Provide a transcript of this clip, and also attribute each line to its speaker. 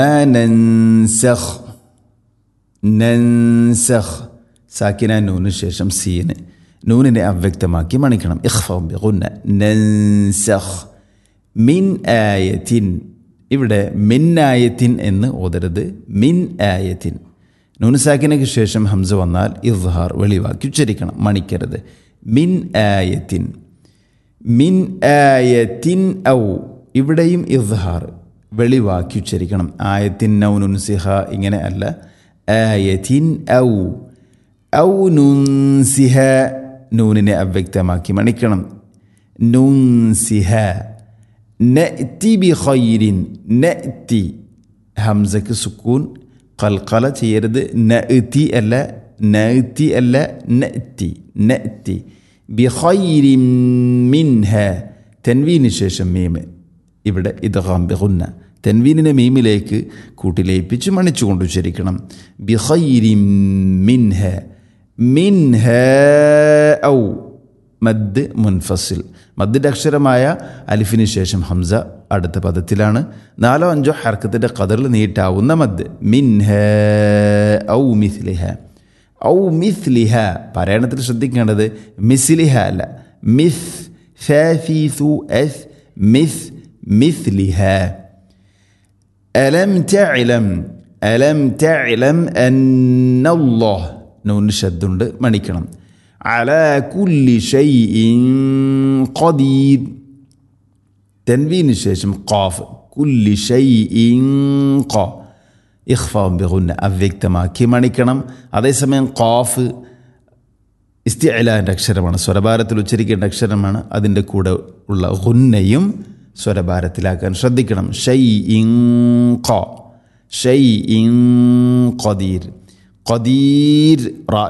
Speaker 1: നൻസഖ് നൻസഖ് സാക്കിന നൂന് ശേഷം സീന് നൂനിനെ അവ്യക്തമാക്കി മണിക്കണം ഇഖ്ഫം ബിഗുന്ന നൻസഖ് മിൻ ആയത്തിൻ ഇവിടെ മിൻ ആയത്തിൻ എന്ന് ഓതരുത് മിൻ ആയത്തിൻ നൂന് സാക്കിനയ്ക്ക് ശേഷം ഹംസ വന്നാൽ ഇദ്ഹാർ വെളിവാക്കി ഉച്ചരിക്കണം മണിക്കരുത് മിൻ ആയത്തിൻ മിൻ ആയത്തിൻ ഔ ഇവിടെയും ഇദ്ഹാർ വെളിവാക്കി ഉച്ചരിക്കണം ആയത്തിൻ ഔ നുൻസിഹ ഇങ്ങനെ അല്ല ആയത്തിൻ ഔ ഔ നുൻസിഹ നൂനിനെ അവ്യക്തമാക്കി മണിക്കണം നുൻസിഹ നഅ്തി ബി ഖൈരിൻ നഅ്തി ഹംസക്ക് സുക്കൂൻ കൽക്കല ചെയ്യരുത് നഅ്തി അല്ല നഅ്തി അല്ല നഅ്തി നഅ്തി ബി ഖൈരിൻ മിൻഹ തൻവീന് ശേഷം മീമ് ഇവിടെ ഇദ്ഗാം ബിഗുന്ന തൻവീനിനെ മീമിലേക്ക് കൂട്ടിലേപ്പിച്ച് മണിച്ചുകൊണ്ട് ഉച്ചരിക്കണം ബി ഖൈരിൻ മിൻഹ മിൻഹ ഔ മദ് മുൻഫസിൽ മദ്ദിൻ്റെ അക്ഷരമായ അലിഫിന് ശേഷം ഹംസ അടുത്ത പദത്തിലാണ് നാലോ അഞ്ചോ ഹർക്കത്തിൻ്റെ കതറിൽ നീട്ടാവുന്ന മദ് മിൻഹ ഔ മിസ്ലിഹ ഔ മിസ്ലിഹ പറയണത്തിൽ ശ്രദ്ധിക്കേണ്ടത് മിസ്ലിഹ അല്ല മിസ് ഫീസു എസ് മിസ് മിസ്ലിഹ ألم تعلم ألم تعلم أن الله نون شد മണിക്കണം على كل شيء قدير തൻവീന് ശേഷം ഖാഫ് കുല്ലി ഷൈഇൻ ഖ ഇഖ്ഫാം ബിഗുന്ന അവ്യക്തമാക്കി മണിക്കണം അതേസമയം ഖാഫ് ഇസ്തിഅലാൻ്റെ അക്ഷരമാണ് സ്വരഭാരത്തിൽ ഉച്ചരിക്കേണ്ട അക്ഷരമാണ് അതിൻ്റെ കൂടെ ഉള്ള ഗുന്നയും സ്വരഭാരത്തിലാക്കാൻ ശ്രദ്ധിക്കണം ഷൈ ഇൻ ഖ ഷൈ ഇൻ ഖദീർ ഖദീർ റാ